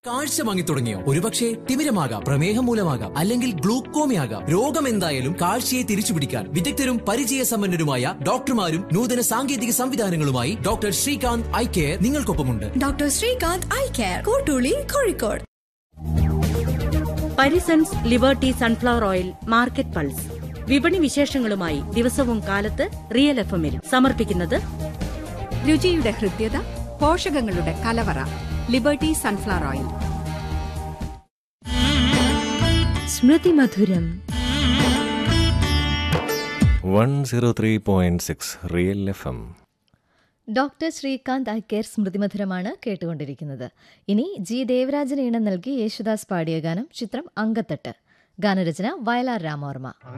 കാഴ്ച വാങ്ങി തുടങ്ങിയോ ഒരുപക്ഷെ തിമിരമാകാം പ്രമേഹം മൂലമാകാം അല്ലെങ്കിൽ ഗ്ലൂക്കോമയാകാം രോഗം എന്തായാലും കാഴ്ചയെ തിരിച്ചുപിടിക്കാൻ വിദഗ്ധരും പരിചയസമ്പന്നരുമായ ഡോക്ടർമാരും നൂതന സാങ്കേതിക സംവിധാനങ്ങളുമായി ഡോക്ടർ ശ്രീകാന്ത് ഐ കെയർ നിങ്ങൾക്കൊപ്പമുണ്ട് doctor Srikanth eye care Kottooli Kozhikode Parisons Liberty sunflower oil market pulse വിപണി വിശേഷങ്ങളുമായി ദിവസവും കാലത്ത് റിയൽ എഫ് എമ്മിൽ സമർപ്പിക്കുന്നത് രുചിയുടെ ഹൃദ്യത പോഷകങ്ങളുടെ കലവറ liberty sunflower oil Smrithi Madhuram one zero three point six real F M doctor Srikanth eye care സ്മൃതിമധുരമാണ് കേട്ടുകൊണ്ടിരിക്കുന്നത് ഇനി ജി ദേവരാജന് ഈണം നൽകി യേശുദാസ് പാടിയ ഗാനം ചിത്രം അങ്കത്തട്ട് ഗാനരചന വയലാർ രാമവർമ്മ